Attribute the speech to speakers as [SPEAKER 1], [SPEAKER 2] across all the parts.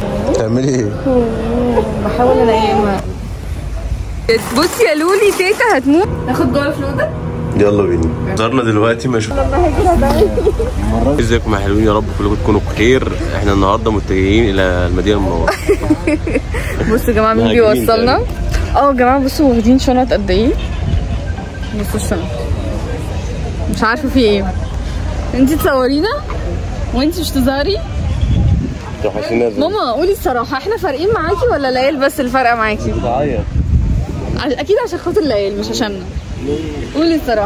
[SPEAKER 1] تعملي ايه؟
[SPEAKER 2] بحاول انيمها بصي يا لولي تيتا هتموت ناخد جوه الفلوده
[SPEAKER 1] يلا بينا صرنا دلوقتي مش ازيكم يا حلوين يا رب كلكم تكونوا بخير احنا النهارده متجهين الى المدينه المنوره
[SPEAKER 2] بصوا يا جماعه مين
[SPEAKER 1] مهاجرين
[SPEAKER 2] بيوصلنا اه يا جماعه بصوا واخدين شنط قد ايه بصوا الشنط مش عارفه في ايه انتي تصورينا وانتي مش تظهري
[SPEAKER 1] وحشينا زي
[SPEAKER 2] ماما قولي الصراحه احنا فارقين معاكي ولا ليال بس اللي فارقه معاكي
[SPEAKER 1] بتعيط
[SPEAKER 2] ع- اكيد عشان خاطر ليال مش عشاننا قولي الصراحه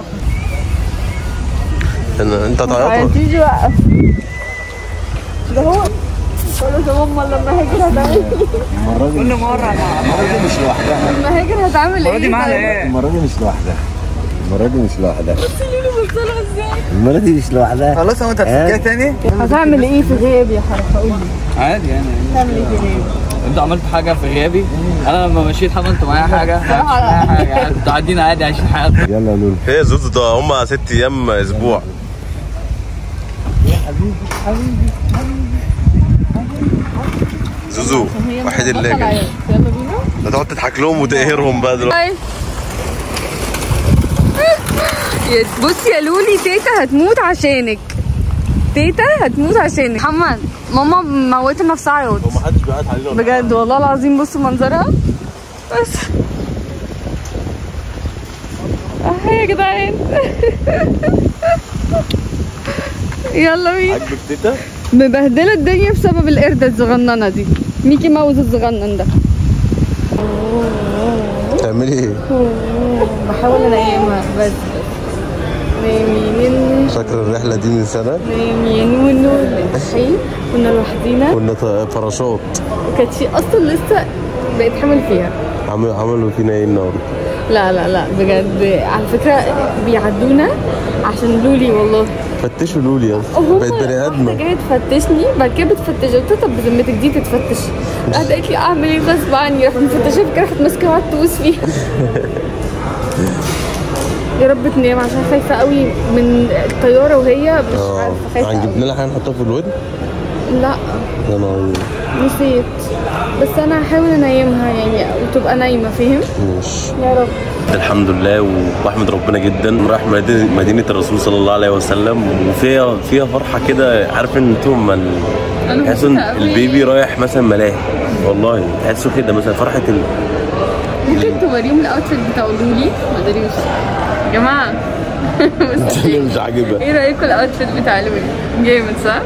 [SPEAKER 1] انا انت تعيط
[SPEAKER 2] تيجي بقى ده هو خلاص يا ماما لما هاجر هتعمل
[SPEAKER 3] كل مرة المرة دي مش لوحدها
[SPEAKER 2] لما هاجر هتعمل ايه؟
[SPEAKER 3] المرة دي معانا ايه؟
[SPEAKER 4] المرة دي مش لوحدها المرة دي مش لوحدها
[SPEAKER 2] لولو بصلها ازاي؟
[SPEAKER 4] المرة دي مش لوحدها
[SPEAKER 3] خلاص هو انت هتفكها تاني؟
[SPEAKER 2] هتعمل ايه في غيابي يا حركه قولي
[SPEAKER 3] عادي يعني
[SPEAKER 2] هتعمل ايه في غيابي؟
[SPEAKER 3] انتوا عملتوا حاجة في غيابي انا لما مشيت عملتوا معايا حاجة ما عملتش معايا حاجة يعني كنتوا قاعدين عادي عايشين حياتكم
[SPEAKER 4] يلا يا لولو
[SPEAKER 1] هي زوزو ده هم ست ايام اسبوع زوزو وحيد الله
[SPEAKER 2] بطل
[SPEAKER 1] جاي
[SPEAKER 2] عياط. يلا بينا
[SPEAKER 1] هتقعد تضحك لهم وتقهرهم بقى دلوقتي
[SPEAKER 2] هاي يا- بصي يا لولي تيتا هتموت عشانك تيتا هتموت عشانك محمد ماما موتت نفسها عياط
[SPEAKER 1] ومحدش بيقعد علينا ولا
[SPEAKER 2] بجد والله العظيم بصوا منظرها بس اهي يا جدعان يلا بينا
[SPEAKER 1] عاجبك تيتا؟
[SPEAKER 2] مبهدله الدنيا بسبب القرده الصغننه دي ميكي ماوس الصغنن ده
[SPEAKER 1] تعملي ايه؟
[SPEAKER 2] بحاول انيمها بس نايمين يا نونو
[SPEAKER 1] فاكرة الرحلة دي من سنة؟
[SPEAKER 2] نايمين يا نونو صحيح كنا لوحدينا
[SPEAKER 1] كنا ط- فراشات
[SPEAKER 2] وكانت في اصلا لسه بقيت حامل فيها
[SPEAKER 1] عمل- عملوا فينا ايه النهارده؟
[SPEAKER 2] لا لا لا بجد على فكره بيعدونا عشان لولي والله
[SPEAKER 1] فتشوا لولي يا
[SPEAKER 2] وهم
[SPEAKER 1] بقت بني
[SPEAKER 2] واحدة
[SPEAKER 1] ادمه
[SPEAKER 2] جايه تفتشني بعد كده بتفتش قلت لها طب بذمتك دي تتفتش راحت قالت لي اعمل ايه غصب عني راحت مفتشه كده راحت ماسكه وقعدت تبوس فيها يا رب تنام عشان خايفه قوي من الطياره وهي مش
[SPEAKER 1] اه
[SPEAKER 2] عارفه خايفه
[SPEAKER 1] هنجيب
[SPEAKER 2] قوي.
[SPEAKER 1] لنا حاجه نحطها في الودن
[SPEAKER 2] لا
[SPEAKER 1] يا نهار
[SPEAKER 2] نسيت بس انا هحاول انيمها يعني وتبقى نايمه فاهم
[SPEAKER 1] ماشي
[SPEAKER 2] يا رب
[SPEAKER 1] الحمد لله وبحمد ربنا جدا رايح مدينه مدينه الرسول صلى الله عليه وسلم وفيها فيها فرحه كده عارف ان انتوا ما ال-
[SPEAKER 2] أنا
[SPEAKER 1] تحسوا
[SPEAKER 2] مبسوطة
[SPEAKER 1] ان
[SPEAKER 2] أوي.
[SPEAKER 1] البيبي رايح مثلا ملاهي والله تحسوا كده مثلا فرحه ال...
[SPEAKER 2] ممكن توريهم الاوتفيت بتاع لولي ما ادريش يا جماعه بصوا
[SPEAKER 1] اللي مش عاجبها
[SPEAKER 2] ايه رايكم الاوتفيت بتاع لولي جامد صح؟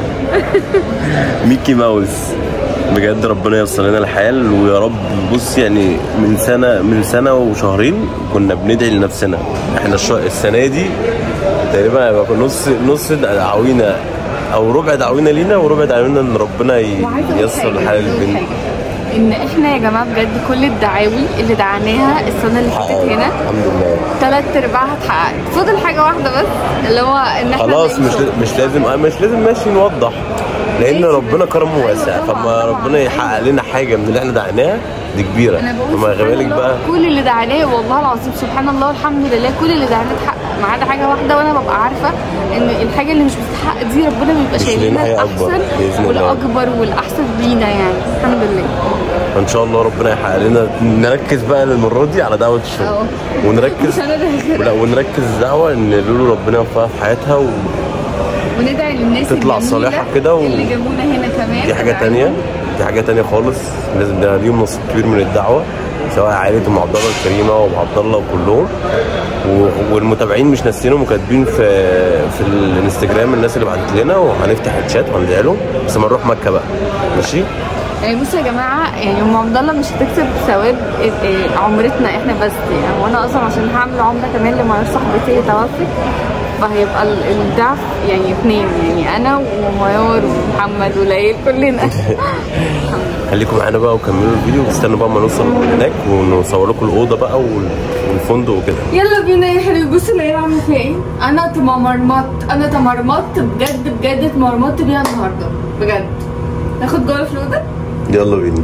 [SPEAKER 1] ميكي ماوس بجد ربنا ييسر لنا الحال ويا رب بص يعني من سنه من سنه وشهرين كنا بندعي لنفسنا احنا الش- السنه دي تقريبا هيبقى نص نص دعوينا او ربع دعوينا لينا وربع دعوينا ان ربنا ي-
[SPEAKER 2] وعايزة أقول
[SPEAKER 1] ييسر
[SPEAKER 2] حاجة،
[SPEAKER 1] الحال
[SPEAKER 2] عايزة أقول
[SPEAKER 1] للبنت
[SPEAKER 2] حاجة. ان احنا يا جماعه بجد كل الدعاوي اللي دعاناها السنه اللي فاتت هنا
[SPEAKER 1] الحمد لله
[SPEAKER 2] ثلاث ارباعها اتحققت فاضل حاجه واحده بس اللي هو ان احنا
[SPEAKER 1] خلاص
[SPEAKER 2] نلاقي
[SPEAKER 1] مش
[SPEAKER 2] شغل.
[SPEAKER 1] مش لازم آه، مش لازم ماشي نوضح لان ربنا كرمه واسع
[SPEAKER 2] أيوة طبعاً،
[SPEAKER 1] فما
[SPEAKER 2] طبعاً.
[SPEAKER 1] ربنا يحقق لنا حاجه من اللي احنا دعيناها دي كبيره
[SPEAKER 2] انا بقول
[SPEAKER 1] فما
[SPEAKER 2] سبحان
[SPEAKER 1] بالك
[SPEAKER 2] الله
[SPEAKER 1] بقى
[SPEAKER 2] كل اللي دعاناه والله العظيم سبحان الله والحمد لله كل اللي دعاناه اتحقق ما عدا حاجه واحده وانا ببقى عارفه ان الحاجه اللي مش بتتحقق دي ربنا بيبقى
[SPEAKER 1] مش
[SPEAKER 2] شايل
[SPEAKER 1] لينا
[SPEAKER 2] لنا
[SPEAKER 1] حاجة أكبر
[SPEAKER 2] الاحسن
[SPEAKER 1] بإذن الله.
[SPEAKER 2] والاكبر والاحسن لينا يعني الحمد لله
[SPEAKER 1] فان شاء الله ربنا يحقق لنا نركز بقى المره دي على دعوه الشغل
[SPEAKER 2] أهو.
[SPEAKER 1] ونركز
[SPEAKER 2] مش أنا داخلة.
[SPEAKER 1] ولا ونركز دعوه ان لولو ربنا يوفقها في حياتها ودي
[SPEAKER 2] وندعي للناس
[SPEAKER 1] تطلع
[SPEAKER 2] الجميلة
[SPEAKER 1] صالحة كده و-
[SPEAKER 2] اللي جابونا هنا كمان
[SPEAKER 1] حاجه تانية دي حاجه تانية خالص لازم ده ليهم نصيب كبير من الدعوه سواء عائله ام عبد الله الكريمه وام عبد الله وكلهم و- والمتابعين مش ناسينهم وكاتبين في في الانستجرام الناس اللي بعتت لنا وهنفتح الشات وهندعي لهم بس ما نروح مكه بقى ماشي
[SPEAKER 2] يعني بصوا يا جماعه يعني ام عبد الله مش هتكسب ثواب إيه- إيه عمرتنا احنا بس يعني وانا اصلا عشان هعمل عمره كمان لما صاحبتي توفت فهيبقى ال- الضعف يعني اثنين يعني انا وميار ومحمد وليل كلنا
[SPEAKER 1] خليكم معانا بقى وكملوا الفيديو واستنوا بقى ما نوصل هناك ونصور لكم الاوضه بقى وال- والفندق وكده
[SPEAKER 2] يلا بينا يا حلو بصوا اللي عامل فيها ايه انا تمرمطت انا تمرمطت بجد بجد اتمرمطت بيها النهارده بجد ناخد جوه الفلوده
[SPEAKER 1] يلا بينا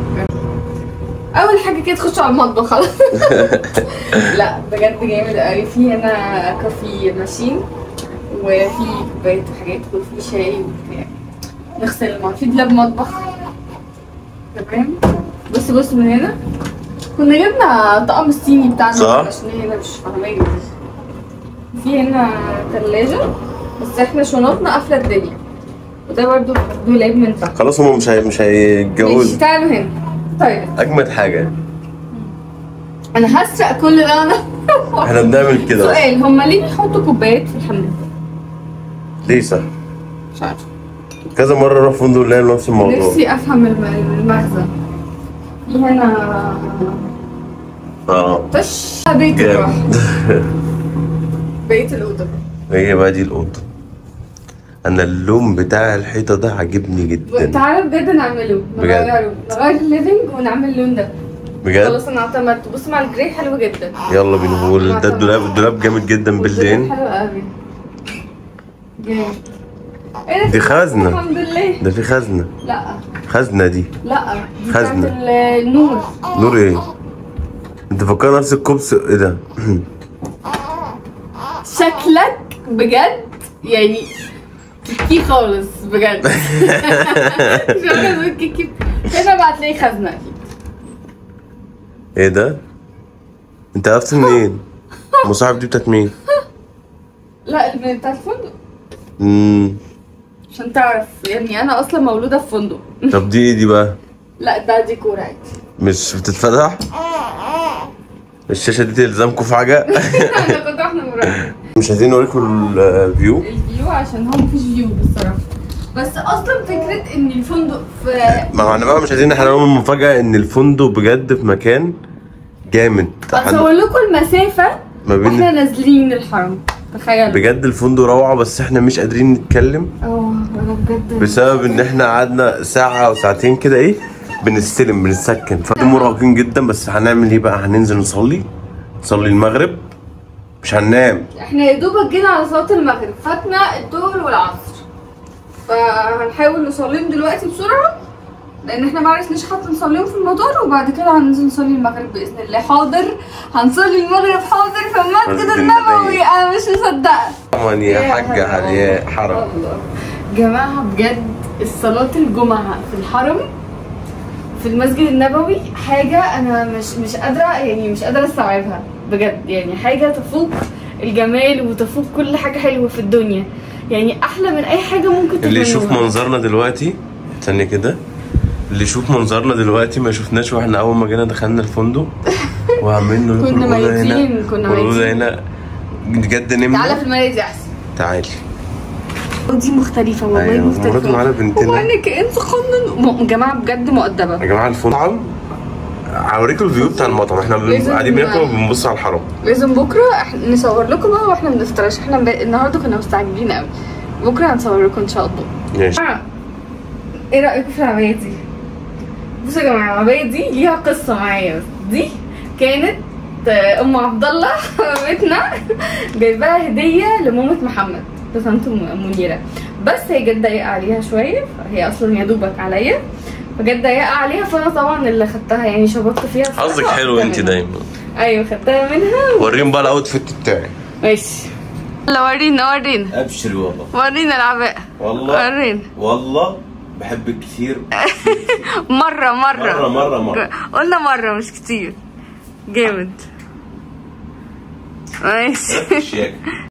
[SPEAKER 2] اول حاجه كده تخش على المطبخ خلاص لا بجد جامد قوي في هنا كافي ماشين وفي كوبايات وحاجات وفي شاي وبتاع نغسل المواعين في دولاب مطبخ تمام بص بص من هنا كنا جبنا طقم الصيني بتاعنا
[SPEAKER 1] صح.
[SPEAKER 2] عشان هنا مش فاهمين في هنا تلاجة بس احنا شنطنا قافلة الدنيا وده برضو دولاب من تحت
[SPEAKER 1] خلاص هم مش هي... مش
[SPEAKER 2] ماشي
[SPEAKER 1] هيتجوزوا
[SPEAKER 2] تعالوا هنا طيب
[SPEAKER 1] اجمد حاجه
[SPEAKER 2] انا هسرق كل اللي انا
[SPEAKER 1] احنا بنعمل كده أصلاً.
[SPEAKER 2] سؤال هما ليه بيحطوا كوبايات في الحمام؟
[SPEAKER 1] ليه صح
[SPEAKER 2] مش عارفة
[SPEAKER 1] كذا مره اروح فندق نلاقي نفس الموضوع
[SPEAKER 2] نفسي افهم الم- المغزى في هنا
[SPEAKER 1] اه
[SPEAKER 2] طش بيت الراحة
[SPEAKER 1] جامد
[SPEAKER 2] بيت الأوضة
[SPEAKER 1] هي بقى دي الاوضه انا اللون بتاع الحيطه ده عاجبني جدا
[SPEAKER 2] تعالى بجد نعمله
[SPEAKER 1] بجد.
[SPEAKER 2] نغيره نغير الليفنج ونعمل اللون ده
[SPEAKER 1] بجد
[SPEAKER 2] خلاص انا اعتمدت بص مع الجري حلو جدا
[SPEAKER 1] يلا بينا هو ده الدولاب الدولاب جامد جدا
[SPEAKER 2] والدولاب
[SPEAKER 1] بالليل
[SPEAKER 2] حلو قوي جامد ايه ده
[SPEAKER 1] دي خزنة.
[SPEAKER 2] الحمد لله
[SPEAKER 1] ده في خزنه
[SPEAKER 2] لا
[SPEAKER 1] خزنه دي
[SPEAKER 2] لا دي بتاعت
[SPEAKER 1] خزنة.
[SPEAKER 2] ال- النور
[SPEAKER 1] نور ايه انت فكر نفس الكوبس ايه ده
[SPEAKER 2] شكلك بجد يعني كيكي خالص بجد شكلك كيكي هنا بقى هتلاقي خزنة اكيد
[SPEAKER 1] ايه ده انت عرفت منين المصاحب دي بتاعت مين
[SPEAKER 2] لا اللي بتاع الفندق
[SPEAKER 1] امم
[SPEAKER 2] عشان تعرف يعني انا اصلا مولوده في فندق
[SPEAKER 1] طب دي ايه دي بقى
[SPEAKER 2] لا ده ديكور عادي
[SPEAKER 1] مش بتتفتح الشاشه دي تلزمكم في حاجه
[SPEAKER 2] احنا كنت احنا مراجعين
[SPEAKER 1] مش عايزين نوريكم الفيو
[SPEAKER 2] الفيو عشان هو مفيش فيو بصراحه بس اصلا فكره ان الفندق في
[SPEAKER 1] ما هو احنا بقى مش عايزين احنا نعمل مفاجاه ان الفندق بجد في مكان جامد
[SPEAKER 2] اصور لكم المسافه
[SPEAKER 1] ما بين-
[SPEAKER 2] واحنا نازلين الحرم تخيلوا
[SPEAKER 1] بجد الفندق روعه بس احنا مش قادرين نتكلم
[SPEAKER 2] اه انا بجد
[SPEAKER 1] بسبب ان احنا قعدنا ساعه او ساعتين كده ايه بنستلم بنسكن فمرهقين جدا بس هنعمل ايه بقى هننزل نصلي نصلي المغرب مش هننام
[SPEAKER 2] احنا يا دوبك جينا على صلاه المغرب فاتنا الظهر والعصر فهنحاول نصليهم دلوقتي بسرعه لان احنا ما عرفناش حتى نصليهم في المطار وبعد كده هننزل نصلي المغرب باذن الله حاضر هنصلي المغرب حاضر في المسجد
[SPEAKER 1] مسجد
[SPEAKER 2] النبوي
[SPEAKER 1] النبوي.
[SPEAKER 2] انا مش مصدقه
[SPEAKER 1] طبعا يا حاجه يا حرم
[SPEAKER 2] الله جماعة بجد الصلاة الجمعة في الحرم في المسجد النبوي حاجة أنا مش مش قادرة يعني مش قادرة استوعبها بجد يعني حاجة تفوق الجمال وتفوق كل حاجة حلوة في الدنيا يعني أحلى من أي حاجة ممكن
[SPEAKER 1] اللي يشوف
[SPEAKER 2] تتمنوها.
[SPEAKER 1] منظرنا دلوقتي استني كده اللي يشوف منظرنا دلوقتي ما شفناش واحنا اول ما جينا دخلنا الفندق وعمالين نقول
[SPEAKER 2] كنا
[SPEAKER 1] الأوضة هنا
[SPEAKER 2] ميتين، كنا
[SPEAKER 1] والأوضة
[SPEAKER 2] ميتين.
[SPEAKER 1] هنا بجد
[SPEAKER 2] تعالى
[SPEAKER 1] نمنا
[SPEAKER 2] في الملاذ أحسن
[SPEAKER 1] تعالي
[SPEAKER 2] دي مختلفة والله
[SPEAKER 1] أيوة،
[SPEAKER 2] مختلفة
[SPEAKER 1] مرات معانا بنتنا.
[SPEAKER 2] وأنا كأن قانون م- جماعة بجد مؤدبة
[SPEAKER 1] يا جماعه المطعم هوريكم الفيو بتاع المطعم احنا بن-
[SPEAKER 2] لازم
[SPEAKER 1] قاعدين بناكل
[SPEAKER 2] نعمل.
[SPEAKER 1] وبنبص على الحرم
[SPEAKER 2] لازم بكره إحنا نصور لكم بقى واحنا بنفطر عشان احنا مب... النهارده كنا مستعجلين قوي بكره هنصور لكم ان شاء الله
[SPEAKER 1] ماشي
[SPEAKER 2] آه. ايه رايكم في العبايه دي بصوا يا جماعه العبايه دي ليها قصه معايا بس دي كانت آه، ام عبد الله حمامتنا جايباها هديه لمامة محمد بسنت منيره بس هي جت ضيقه عليها شويه هي اصلا يا دوبك عليا فجت ضيقه عليها فانا طبعا اللي خدتها يعني شبطت فيها الصراحة
[SPEAKER 1] حظك حلو
[SPEAKER 2] وأخدتها
[SPEAKER 1] انت
[SPEAKER 2] منها.
[SPEAKER 1] دايما
[SPEAKER 2] ايوه خدتها منها
[SPEAKER 1] وريهم بقى الاوتفيت بتاعي
[SPEAKER 2] ماشي يلا ورينا ورينا
[SPEAKER 1] ابشر والله
[SPEAKER 2] ورينا العباءة
[SPEAKER 1] والله
[SPEAKER 2] ورينا
[SPEAKER 1] والله بحبك كتير
[SPEAKER 2] مرة مرة
[SPEAKER 1] مرة- مرة- مرة.
[SPEAKER 2] قلنا مرة مش كتير جامد ماشي
[SPEAKER 1] شياكة